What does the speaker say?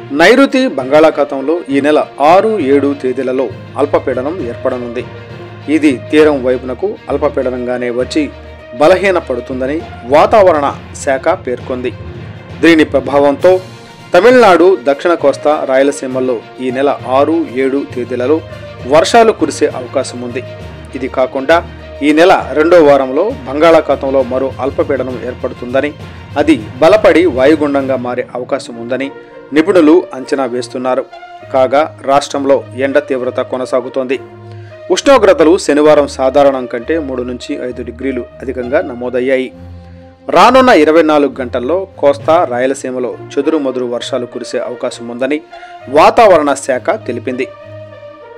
నైరుతి బంగాళాఖాతంలో ఈ నెల ఆరు ఏడు తేదీలలో అల్పపీడనం ఏర్పడనుంది ఇది తీరం వైపునకు అల్పపీడనంగానే వచ్చి బలహీనపడుతుందని వాతావరణ శాఖ పేర్కొంది దీని ప్రభావంతో తమిళనాడు దక్షిణ కోస్తా రాయలసీమల్లో ఈ నెల ఆరు ఏడు తేదీలలో వర్షాలు కురిసే అవకాశం ఉంది ఇది కాకుండా ఈ నెల రెండో వారంలో బంగాళాఖాతంలో మరో అల్పపీడనం ఏర్పడుతుందని అది బలపడి వాయుగుండంగా మారే అవకాశం ఉందని నిపుణులు అంచనా వేస్తున్నారు కాగా రాష్ట్రంలో ఎండ తీవ్రత కొనసాగుతోంది ఉష్ణోగ్రతలు శనివారం సాధారణం కంటే మూడు నుంచి ఐదు డిగ్రీలు అధికంగా నమోదయ్యాయి రానున్న ఇరవై నాలుగు గంటల్లో కోస్తా రాయలసీమలో చెదురు మదురు వర్షాలు కురిసే అవకాశం ఉందని వాతావరణ శాఖ తెలిపింది